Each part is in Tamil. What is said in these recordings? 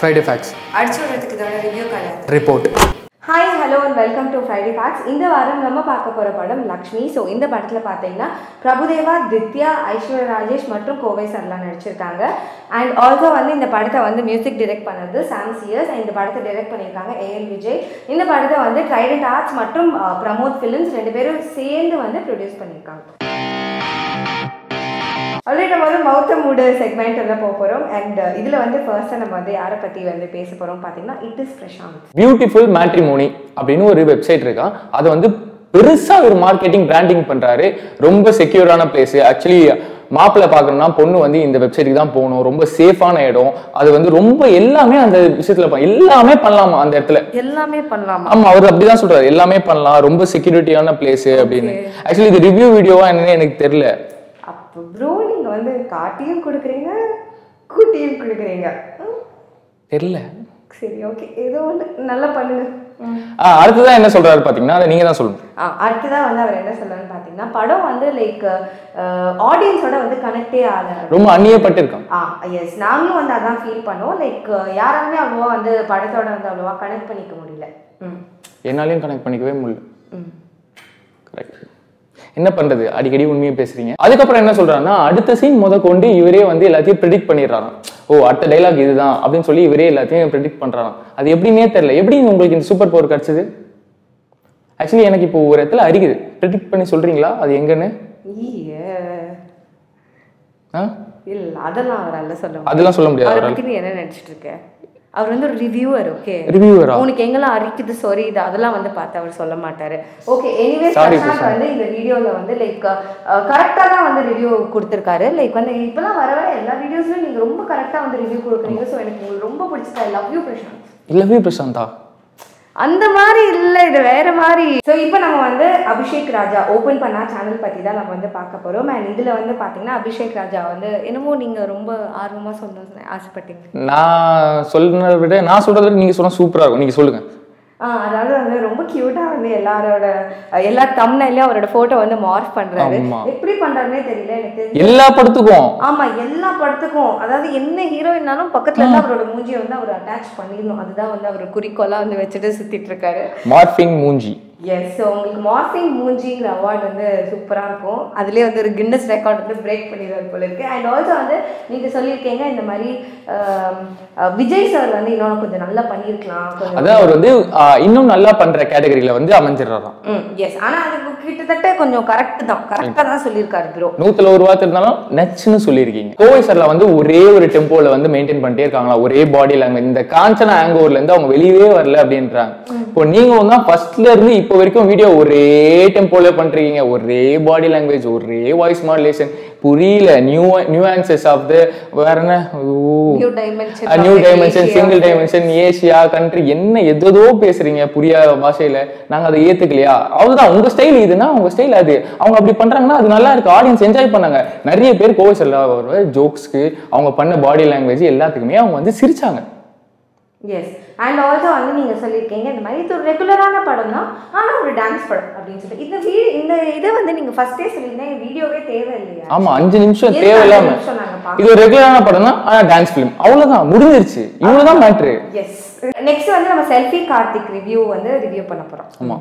ஃப்ரைடே ஃபேக்ஸ் அடிச்சு விடுறதுக்கு இதோட ரிவ்யூ கிடையாது report hi hello and welcome to Friday facts இந்த வாரம் நம்ம பார்க்க போகிற படம் லக்ஷ்மி ஸோ இந்த படத்தில் பார்த்தீங்கன்னா பிரபுதேவா தித்யா ஐஸ்வர்யா ராஜேஷ் மற்றும் கோவை சர்லா நடிச்சிருக்காங்க அண்ட் ஆல்சோ வந்து இந்த படத்தை வந்து மியூசிக் டைரக்ட் பண்ணது சாம் சியர்ஸ் and இந்த படத்தை டைரக்ட் பண்ணியிருக்காங்க ஏஎல் விஜய் இந்த படத்தை வந்து ட்ரைடன்ட் ஆர்ட்ஸ் மற்றும் அஹ், பிரமோத் ஃபிலிம்ஸ் ரெண்டு பேரும் சேர்ந்து வந்து ப்ரொடியூஸ் பண்ணியிருக்காங்க ஆல்ரெடி நம்ம வந்து மௌத்த மூடு செக்மெண்ட் வந்து போக போகிறோம் அண்ட் இதில் வந்து ஃபர்ஸ்ட்டாக நம்ம வந்து யாரை பற்றி வந்து பேச போகிறோம் பார்த்தீங்கன்னா it is Prashanth beautiful matrimony அப்படின்னு ஒரு வெப்சைட் இருக்கா அதை வந்து பெருசா ஒரு மார்க்கெட்டிங் பிராண்டிங் பண்றாரு ரொம்ப செக்யூரான பிளேஸ் ஆக்சுவலி மாப்பிள்ளை பார்க்கணும்னா பொண்ணு வந்து இந்த வெப்சைட்டுக்கு தான் போகணும் ரொம்ப சேஃபான இடம் அது வந்து ரொம்ப எல்லாமே அந்த விஷயத்துல ப- எல்லாமே பண்ணலாமா அந்த இடத்துல எல்லாமே பண்ணலாமா ஆமா அவர் அப்படிதான் சொல்றாரு எல்லாமே பண்ணலாம் ரொம்ப செக்யூரிட்டியான பிளேஸ் அப்படின்னு ஆக்சுவலி இது ரிவ்யூ வீடியோவா என்னன்னு எனக்கு தெரியல அப்போ ப்ரோ நீங்கள் வந்து காட்டியும் கொடுக்குறீங்க கூட்டியும் கொடுக்குறீங்க ம், தெரியல சரி ஓகே ஏதோ ஒன்று நல்லா பண்ணுங்க ம். ஆ, அடுத்ததான் என்ன சொல்றாரு பாத்தீங்கன்னா அதை நீங்க தான் சொல்லணும் ஆ அடுத்ததாக வந்து அவர் என்ன சொல்றாருன்னு பார்த்தீங்கன்னா படம் வந்து லைக் ஆடியன்ஸோட வந்து கனெக்டே ஆகல ரொம்ப அந்நியப்பட்டிருக்கான் ஆ எஸ் நாங்களும் வந்து அதான் ஃபீல் பண்ணோம் லைக் யாராலுமே அவ்வளோவா வந்து படத்தோட வந்து அவ்வளோவா கனெக்ட் பண்ணிக்க முடியல ம் என்னாலையும் கனெக்ட் பண்ணிக்கவே முடியல ம் கரெக்ட் என்ன பண்றது அடிக்கடி உண்மையை பேசுறீங்க அதுக்கப்புறம் என்ன சொல்றாருன்னா அடுத்த சீன் முத கொண்டு இவரே வந்து எல்லாத்தையும் ப்ரெடிக்ட் பண்ணிடுறாராம் ஓ அடுத்த டைலாக் இதுதான் அப்படின்னு சொல்லி இவரே எல்லாத்தையும் ப்ரெடிக்ட் பண்றாராம் அது எப்படின்னே தெரியல எப்படி உங்களுக்கு இந்த சூப்பர் பவர் கிடைச்சது ஆக்சுவலி எனக்கு இப்போ ஒரு இடத்துல அரிக்குது ப்ரெடிக்ட் பண்ணி சொல்றீங்களா அது எங்கன்னு ஈயே ஆ இல்ல அதெல்லாம் அவரால் சொல்ல முடியாது. அதெல்லாம் சொல்ல முடியாது அவரை அவரால் பத்தி நீ என்ன நினைச்சிட்டு இருக்க அவர் வந்து ஒரு ரிவ்யூவர் ஓகே ரிவ்யூவரா உனக்கு எங்கெல்லாம் அரிக்குது சாரி இது அதெல்லாம் வந்து பார்த்து அவர் சொல்ல மாட்டாரு ஓகே எனிவே Sorry, பிரசாந்த் வந்து இந்த வீடியோல வந்து லைக் கரெக்டாக தான் வந்து ரிவ்யூ கொடுத்துருக்காரு லைக் வந்து இப்பெல்லாம் வர வர எல்லா வீடியோஸ்லயும் நீங்க ரொம்ப கரெக்டா வந்து ரிவ்யூ கொடுக்குறீங்க ஸோ எனக்கு உங்களுக்கு ரொம்ப பிடிச்சிருக்கு ஐ லவ் யூ பிரசாந்த் இல்லவே பிரசாந்தா அந்த மாதிரி இல்லை இது வேற மாதிரி ஸோ இப்போ நம்ம வந்து அபிஷேக் ராஜா ஓப்பன் பண்ணா சேனல் பற்றி தான் நம்ம வந்து பார்க்க போகிறோம் அண்ட் இதில் வந்து பார்த்தீங்கன்னா அபிஷேக் ராஜா வந்து என்னமோ நீங்கள் ரொம்ப ஆர்வமாக சொல்லணும்னு ஆசைப்பட்டீங்க நான் சொல்றதை விட நான் சொல்றதை விட நீங்க சொன்னா சூப்பரா இருக்கும் நீங்க சொல்லுங்க ஆ அதாவது வந்து ரொம்ப க்யூட்டாக வந்து எல்லாரோட அஹ், எல்லா தம்னையிலையும் அவரோட ஃபோட்டோ வந்து மார்க் பண்ணுறாரு ஆமா. எப்படி பண்ணுறாருனே தெரியல எனக்கு தெரிஞ்சு எல்லா படத்துக்கும் ஆமா எல்லா படத்துக்கும் அதாவது என்ன ஹீரோயினாலும் பக்கத்துல இருந்து அவரோட மூஞ்சியை வந்து அவர் அட்டாச் பண்ணிடணும் அதுதான் வந்து அவர் குறிக்கோளா வந்து வச்சுட்டு சுத்திட்டு இருக்காரு மார்பிங் மூஞ்சி எஸ் ஸோ உங்களுக்கு மார்பிங் மூஞ்சிங்கிற அவார்டு வந்து சூப்பராக இருக்கும் அதுலேயே வந்து ஒரு கின்னஸ் ரெக்கார்ட் வந்து பிரேக் பண்ணிடுவார் போல இருக்கு அண்ட் ஆல்சோ வந்து நீங்கள் சொல்லியிருக்கீங்க இந்த மாதிரி ஆம், அஹ், விஜய் சார் வந்து இன்னொன்று கொஞ்சம் நல்லா பண்ணியிருக்கலாம் கொஞ்சம் அதான் அவர் வந்து ஆஹ், இன்னும் நல்லா பண்ற கேட்டகரியில வந்து அமைஞ்சிடறாராம் ம் எஸ் ஆனால் அது கிட்டத்தட்ட கொஞ்சம் கரெக்ட் தான் கரெக்டாக தான் சொல்லியிருக்காரு ப்ரோ நூத்துல ஒரு வார்த்தை இருந்தாலும் நச்சுன்னு சொல்லியிருக்கீங்க கோவை சார்ல வந்து ஒரே ஒரு டெம்போல வந்து மெயின்டைன் பண்ணிட்டே இருக்காங்களா ஒரே பாடி லாங்குவேஜ் இந்த காஞ்சனா ஆங்கோர்ல இருந்து அவங்க வெளியவே வரல அப்படின்றாங்க இப்போ நீங்க வந்து ஃபர்ஸ்ட்ல இருந்து இப்போ வரைக்கும் வீடியோ ஒரே டெம்போல பண்றீங்க ஒரே பாடி லாங்குவேஜ் ஒரே வாய்ஸ் மாடுலேஷன் புரியல new new answers of the வேற என்ன new dimension new dimension single dimension Asia country என்ன எதோ பேசுறீங்க புரியாத பாஷையில நாங்க அதை ஏத்துக்கலையா அவ்வளவுதான் உங்க ஸ்டைல் இதுனா உங்க ஸ்டைல் அது அவங்க அப்படி பண்றாங்கன்னா அது நல்லா இருக்கு ஆடியன்ஸ் என்ஜாய் பண்ணாங்க நிறைய பேர் கோவை செல்ல ஜோக்ஸ்க்கு அவங்க பண்ண பாடி லாங்குவேஜ் எல்லாத்துக்குமே அவங்க வந்து சிரிச்சாங்க எஸ் அண்ட் ஆல்சோ வந்து நீங்கள் சொல்லியிருக்கீங்க இந்த மாதிரி இது ஒரு ரெகுலரான படம் தான் ஆனால் ஒரு டான்ஸ் படம் அப்படின்னு சொல்லிட்டு இந்த வீ இந்த இதை வந்து நீங்கள் ஃபர்ஸ்டே சொல்லியிருந்தீங்க வீடியோவே தேவை இல்லையா ஆமா அஞ்சு நிமிஷம் எதுக்கு தேவையில்லாம அஞ்சு நிமிஷம் நாங்க பார்க்கணும்? இது ஒரு ரெகுலரான படம் தான் ஆனா டான்ஸ் ஃபிலிம் அவ்வளவுதான் முடிஞ்சிருச்சு இவ்வளவுதான் மேட்ரு எஸ் நெக்ஸ்ட் வந்து நம்ம செல்ஃபி கார்த்திக் ரிவ்யூ வந்து ரிவ்யூ பண்ண போகிறோம் ஆமா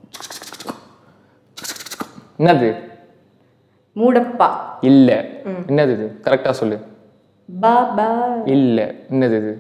என்னது மூடப்பா இல்ல என்னது இது கரெக்டா சொல்லு பாபா இல்ல என்னது இது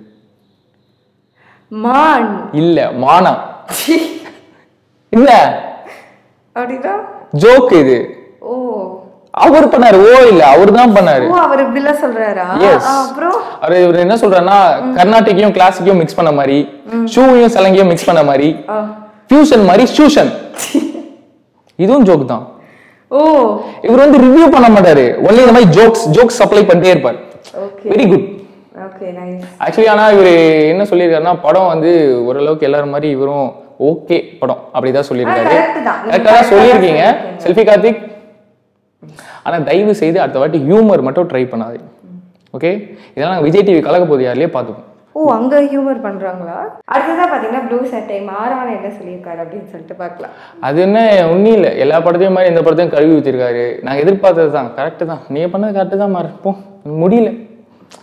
மான் இல்ல மானா இல்ல அப்படின்னா ஜோக் இது ஓ அவர் பண்ணாரு ஓ இல்ல அவர் தான் பண்ணாரு ஓ அவர் இப்படிலாம் சொல்றாரா Yes. ஆ, அப்புறம் அவர் இவர் என்ன சொல்றாருன்னா கர்நாடிக்கையும் கிளாசிக்கையும் மிக்ஸ் பண்ண மாதிரி ஷூவையும் சலங்கையும் மிக்ஸ் பண்ண மாதிரி ஆ. ஃபியூஷன் மாதிரி ஷூஷன் இதுவும் ஜோக் தான் ஓ இவர் வந்து ரிவ்யூ பண்ண மாட்டாரு ஒன்லி இந்த மாதிரி ஜோக்ஸ் ஜோக்ஸ் சப்ளை பண்ணிட்டே இருப்பார் okay very good okay nice actually ஆனா இவர் என்ன சொல்லியிருக்காருன்னா படம் வந்து ஓரளவுக்கு எல்லாரும் மாதிரி இவரும் ஓகே படம் அப்படிதான் சொல்லியிருக்காரு correct தான். நீங்க கரெக்டாக correct ஆ சொல்லியிருக்கீங்க சொல்லியிருக்கீங்க. செல்ஃபி கார்த்திக் ஆனா தயவு செய்து அடுத்த வாட்டி ஹியூமர் மட்டும் ட்ரை பண்ணாது ஓகே இதெல்லாம் நாங்கள் விஜய் டிவி கலக்க போது யாரிலே பார்த்துப்போம் ஓ அங்க ஹியூமர் பண்றாங்களா அடுத்ததா பாத்தீங்கன்னா ப்ளூ சட்டை மாறவன் என்ன சொல்லியிருக்காரு அப்படின்னு சொல்லிட்டு பார்க்கலாம் அது என்ன ஒன்றும் இல்லை எல்லா படத்தையும் மாதிரி இந்த படத்தையும் கழுவி ஊற்றிருக்காரு நாங்கள் எதிர்பார்த்தது தான் கரெக்டு தான் நீங்கள் பண்ணது கரெக்டு தான் மாறு போ முடியல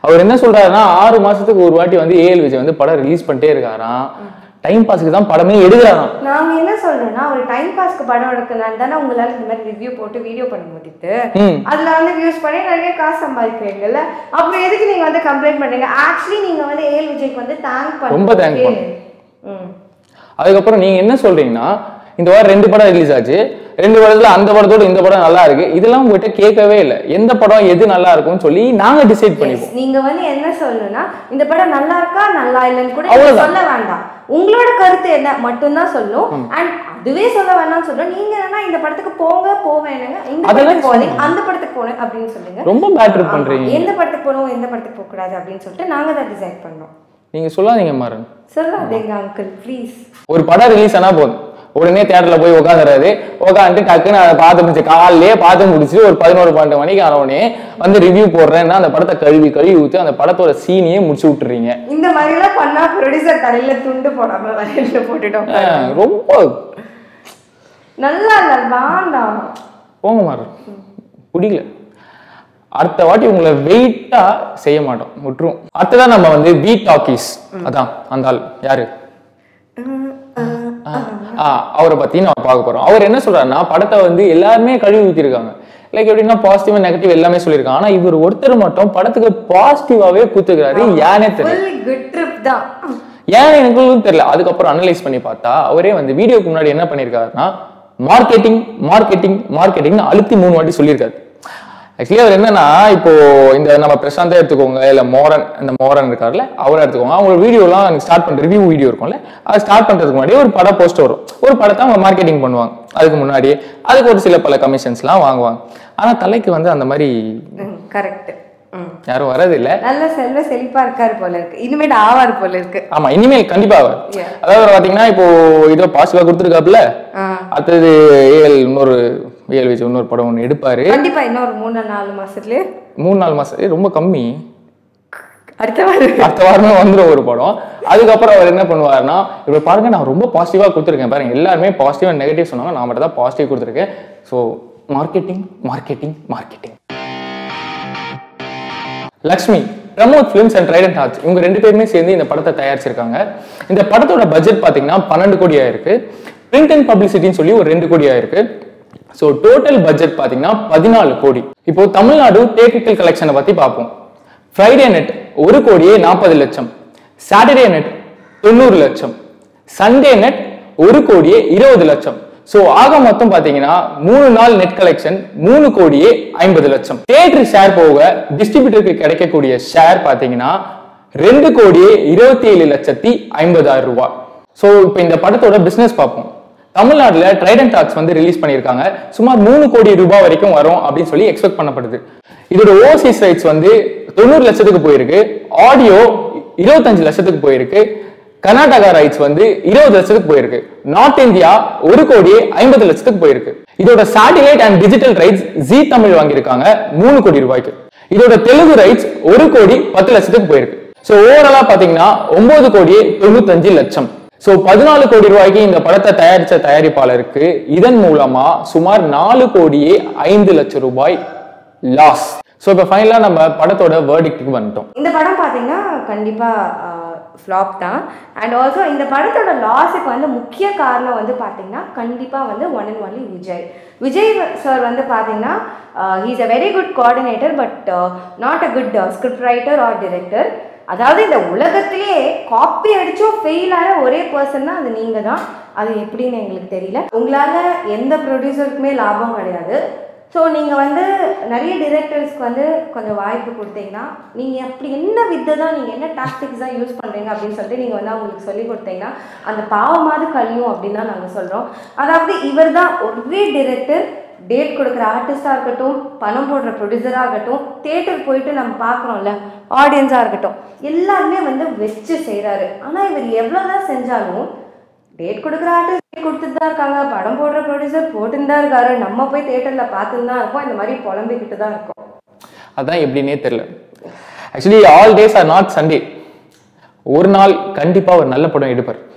அவர் என்ன சொல்றாருன்னா ஆறு மாசத்துக்கு ஒரு வாட்டி வந்து ஏஎல் விஜய் வந்து படம் ரிலீஸ் பண்ணிட்டே இருக்காராம் டைம் பாஸ்க்கு தான் படமே எடுக்கிறாராம் நாங்க என்ன சொல்றோம்னா ஒரு டைம் பாஸ்க்கு படம் எடுக்கனால தானே உங்களால இந்த மாதிரி ரிவ்யூ போட்டு வீடியோ பண்ண முடியுது ம் அதுல வந்து வியூஸ் பண்ணி நிறைய காசு சம்பாதிக்கிறீங்கல்ல அப்புறம் எதுக்கு நீங்க வந்து கம்ப்ளைண்ட் பண்றீங்க ஆக்சுவலி நீங்க வந்து ஏஎல் விஜய்க்கு வந்து தேங்க் ரொம்ப thank ம் அதுக்கப்புறம் நீங்க என்ன சொல்றீங்கன்னா இந்த வாரம் ரெண்டு படம் ரிலீஸ் ஆச்சு ரெண்டு படத்துல அந்த படத்தோட இந்த படம் நல்லா இருக்கு இதெல்லாம் உங்ககிட்ட கேட்கவே இல்லை எந்த படம் எது நல்லா இருக்கும்னு சொல்லி நாங்க டிசைட் பண்ணிப்போம் நீங்க வந்து என்ன சொல்லணும்னா இந்த படம் நல்லா இருக்கா நல்லா இல்லைன்னு கூட நீங்க அவ்வளவுதான். சொல்ல வேண்டாம் உங்களோட கருத்து என்ன மட்டும்தான் சொல்லணும் அண்ட் அதுவே சொல்ல வேணாம்னு சொல்றோம் நீங்க என்னன்னா இந்த படத்துக்கு போங்க போவேனுங்க இந்த அதெல்லாம் படத்துக்கு போனீங்க அந்த படத்துக்கு போனேன் அப்படின்னு சொல்லுங்க ரொம்ப பேட்டர் ஆமா. பண்றீங்க எந்த படத்துக்கு போகணும் எந்த படத்துக்கு போக கூடாது அப்படின்னு சொல்லிட்டு நாங்க தான் டிசைட் பண்ணோம் நீங்க சொல்லாதீங்க மாறன் சொல்லாதீங்க அங்கிள் ப்ளீஸ் ஒரு படம் ரிலீஸ் ஆனா போதும் உடனே தியேட்டர்ல போய் உட்காந்துறாரு உட்காந்துட்டு டக்குன்னு அதை பார்த்து முடிச்சு காலையிலே பார்த்து முடிச்சு ஒரு பதினோரு பன்னெண்டு மணிக்கு ஆனவுடனே வந்து ரிவ்யூ போடுறேன்னா அந்த படத்தை கழுவி கழுவி ஊற்றி அந்த படத்தோட சீனையே முடிச்சு விட்டுறீங்க இந்த மாதிரிலாம் பண்ணா ப்ரொடியூசர் தலையில துண்டு போடாம வரையில போட்டுட்டோம் ஆஹ் ரொம்ப நல்லா இல்ல வேண்டாம் போங்க மாறன் பிடிக்கல அடுத்த வாட்டி உங்களை வெயிட்டா செய்ய மாட்டோம் விட்டுரும் அடுத்ததான் நம்ம வந்து வி டாக்கீஸ் அதான் அந்த ஆள் யாரு ஆ அவரை பத்தி நம்ம பார்க்க போறோம் அவர் என்ன சொல்றாருன்னா படத்தை வந்து எல்லாருமே கழுவி ஊத்திருக்காங்க லைக் எப்படின்னா பாசிட்டிவ் நெகட்டிவ் எல்லாமே சொல்லியிருக்காங்க ஆனா இவர் ஒருத்தர் மட்டும் படத்துக்கு பாசிட்டிவாவே கூத்துக்கிறாரு ஏனே தெரியல ஃபுல் குட் ட்ரிப் தான் ஏன் எனக்கு தெரியல அதுக்கப்புறம் அனலைஸ் பண்ணி பார்த்தா அவரே வந்து வீடியோக்கு முன்னாடி என்ன பண்ணியிருக்காருன்னா மார்க்கெட்டிங் மார்க்கெட்டிங் மார்க்கெட்டிங்னு அழுத்தி மூணு வாட்டி சொல்லியிருக்காரு ஆக்சுவலி அவர் என்னன்னா இப்போ இந்த நம்ம பிரசாந்தே எடுத்துக்கோங்க இல்ல மோரன் இந்த மோரன் இருக்கார்ல அவரை எடுத்துக்கோங்க அவங்க வீடியோலாம் ஸ்டார்ட் பண்ற ரிவ்யூ வீடியோ இருக்கும்ல அது ஸ்டார்ட் பண்றதுக்கு முன்னாடி ஒரு படம் போஸ்ட் வரும் ஒரு படத்தை அவங்க மார்க்கெட்டிங் பண்ணுவாங்க அதுக்கு முன்னாடி அதுக்கு ஒரு சில பல கமிஷன்ஸ்லாம் வாங்குவாங்க ஆனா தலைக்கு வந்து அந்த மாதிரி கரெக்ட் யாரும் வரதில்லை நல்ல செல்வ செழிப்பா இருக்காரு போல இருக்கு இனிமேட்டு ஆவார் போல இருக்கு ஆமா இனிமேல் கண்டிப்பா அவர் Yeah. அதாவது பாத்தீங்கன்னா இப்போ இதோ பாசிட்டிவா கொடுத்துருக்காப்புல ஆ. அடுத்தது ஏஎல் இன்னொரு ஏஎல் வச்சு இன்னொரு படம் ஒன்று எடுப்பாரு கண்டிப்பா இன்னொரு மூணு நாலு மாசத்துலயே மூணு நாலு மாசம் ஏய், ரொம்ப கம்மி அடுத்த வாரம் அடுத்த வாரமே வந்துடும் ஒரு படம் அதுக்கப்புறம் அவர் என்ன பண்ணுவாருன்னா இப்போ பாருங்க நான் ரொம்ப பாசிட்டிவா கொடுத்துருக்கேன் பாருங்க எல்லாருமே பாசிட்டிவ் அண்ட் நெகட்டிவ் சொன்னாங்க நான் மட்டும் தான் பாசிட்டிவ் கொடுத்துருக்கேன் so marketing marketing marketing Lakshmi Pramod films and Trident arts இவங்க ரெண்டு பேருமே சேர்ந்து இந்த படத்தை தயாரிச்சிருக்காங்க இந்த படத்தோட பட்ஜெட் பார்த்தீங்கன்னா பன்னெண்டு கோடி ஆயிருக்கு பிரிண்ட் அண்ட் பப்ளிசிட்டின்னு சொல்லி ஒரு ரெண்டு கோடி ஆயிருக்கு ஸோ டோட்டல் பட்ஜெட் பார்த்தீங்கன்னா பதினாலு கோடி இப்போ தமிழ்நாடு தேட்டிக்கல் கலெக்ஷனை பத்தி பார்ப்போம் ஃப்ரைடே நெட் ஒரு கோடியே நாற்பது லட்சம் சாட்டர்டே நெட் தொண்ணூறு லட்சம் சண்டே நெட் ஒரு கோடியே இருபது லட்சம் சோ ஆக மொத்தம் பாத்தீங்கன்னா மூணு நாள் நெட் கலெக்ஷன் மூணு கோடியே ஐம்பது லட்சம் தியேட்டர் ஷேர் போக டிஸ்ட்ரிபியூட்டருக்கு கிடைக்கக்கூடிய ஷேர் பாத்தீங்கன்னா ரெண்டு கோடியே இருபத்தி ஏழு லட்சத்தி ஐம்பதாயிரம் ரூபாய் சோ இப்போ இந்த படத்தோட பிசினஸ் பார்ப்போம் தமிழ்நாட்டுல ட்ரைடன் டாக்ஸ் வந்து ரிலீஸ் பண்ணியிருக்காங்க சுமார் மூணு கோடி ரூபாய் வரைக்கும் வரும் அப்படின்னு சொல்லி எக்ஸ்பெக்ட் பண்ணப்படுது இதோட ஓசிஸ் ரைட்ஸ் வந்து தொண்ணூறு லட்சத்துக்கு போயிருக்கு ஆடியோ இருபத்தஞ்சு லட்சத்துக்கு போயிருக்கு கர்நாடகா ரைட்ஸ் வந்து இருபது லட்சத்துக்கு போயிருக்கு நார்த் இந்தியா ஒரு கோடியே ஐம்பது லட்சத்துக்கு போயிருக்கு இதோட satellite and digital rights Zee Tamil வாங்கியிருக்காங்க மூணு கோடி ரூபாய்க்கு இதோட தெலுங்கு ரைட்ஸ் ஒரு கோடி பத்து லட்சத்துக்கு போயிருக்கு சோ ஓவராலா பாத்தீங்கன்னா ஒன்பது கோடியே தொண்ணூத்தஞ்சு லட்சம் சோ பதினாலு கோடி ரூபாய்க்கு இந்த படத்தை தயாரிச்ச தயாரிப்பாளருக்கு இதன் மூலமா சுமார் நாலு கோடியே ஐந்து லட்சம் ரூபாய் லாஸ் சோ இப்ப ஃபைனலா நம்ம படத்தோட வேர்டிக்ட்டுக்கு வந்துட்டோம் இந்த படம் பார்த்தீங்கன்னா கண்டிப்பாக ஃப்ளாப் தான் அண்ட் ஆல்சோ இந்த படத்தோட லாஸுக்கு வந்து முக்கிய காரணம் வந்து பார்த்தீங்கன்னா கண்டிப்பாக வந்து one and only Vijay Vijay sir வந்து பார்த்தீங்கன்னா he's a very good coordinator but not a good script writer or director அதாவது இந்த உலகத்திலேயே காப்பி அடிச்சும் ஃபெயில் ஆகிற ஒரே பர்சன் தான் அது நீங்கள் தான் அது எப்படின்னு எங்களுக்கு தெரியல உங்களால் எந்த ப்ரொடியூசருக்குமே லாபம் கிடையாது ஸோ நீங்கள் வந்து நிறைய டிரெக்டர்ஸ்க்கு வந்து கொஞ்சம் வாய்ப்பு கொடுத்தீங்கன்னா நீங்கள் அப்படி என்ன வித்தை தான் நீங்கள் என்ன டாக்டிக்ஸ் தான் யூஸ் பண்ணுறீங்க அப்படின்னு சொல்லிட்டு நீங்கள் வந்து அவங்களுக்கு சொல்லி கொடுத்தீங்கன்னா அந்த பாவமாவது கழியும் அப்படின்னு தான் நாங்கள் சொல்கிறோம் அதாவது இவர் தான் ஒரே டிரெக்டர் டேட் கொடுக்குற ஆர்டிஸ்டாக இருக்கட்டும் பணம் போடுற ப்ரொடியூசராக இருக்கட்டும் தேட்டர் போயிட்டு நம்ம பார்க்குறோம்ல ஆடியன்ஸாக இருக்கட்டும் எல்லாருமே வந்து வச்சு செய்கிறாரு ஆனால் இவர் எவ்வளோ தான் செஞ்சாலும் டேட் கொடுக்குற ஆர்டிஸ்ட் கொடுத்துட்டு தான் இருக்காங்க படம் போடுற ப்ரொடியூசர் போட்டுன்னு தான் இருக்காரு நம்ம போய் தேட்டரில் பார்த்துன்னு தான் இருக்கோம் இந்த மாதிரி புலம்பிக்கிட்டு தான் இருக்கோம் அதான் எப்படின்னே தெரியல actually all days are not Sunday ஒரு நாள் கண்டிப்பா ஒரு நல்ல படம் எடுப்பார்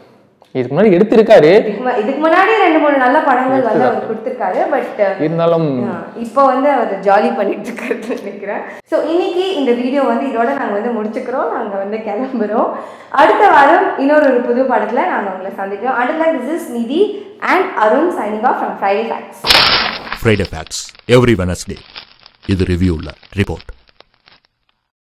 இதுக்கு முன்னாடி எடுத்திருக்காரு இதுக்கு மு- இதுக்கு முன்னாடி ரெண்டு மூணு நல்ல படங்கள் வந்து அவர் கொடுத்துருக்காரு பட் இருந்தாலும் இப்போ வந்து அவர் ஜாலி பண்ணிட்டு இருக்காருன்னு நினைக்கிறேன் ஸோ இன்னைக்கு இந்த வீடியோ வந்து இதோட நாங்கள் வந்து முடிச்சுக்கிறோம் நாங்கள் வந்து கிளம்புறோம் அடுத்த வாரம் இன்னொரு ஒரு புது படத்தில் நாங்கள் உங்களை சந்திக்கிறோம் அடுத்த this is Nidhi and Arun signing off from Friday facts Friday facts every Wednesday இது ரிவ்யூ உள்ள ரிப்போர்ட்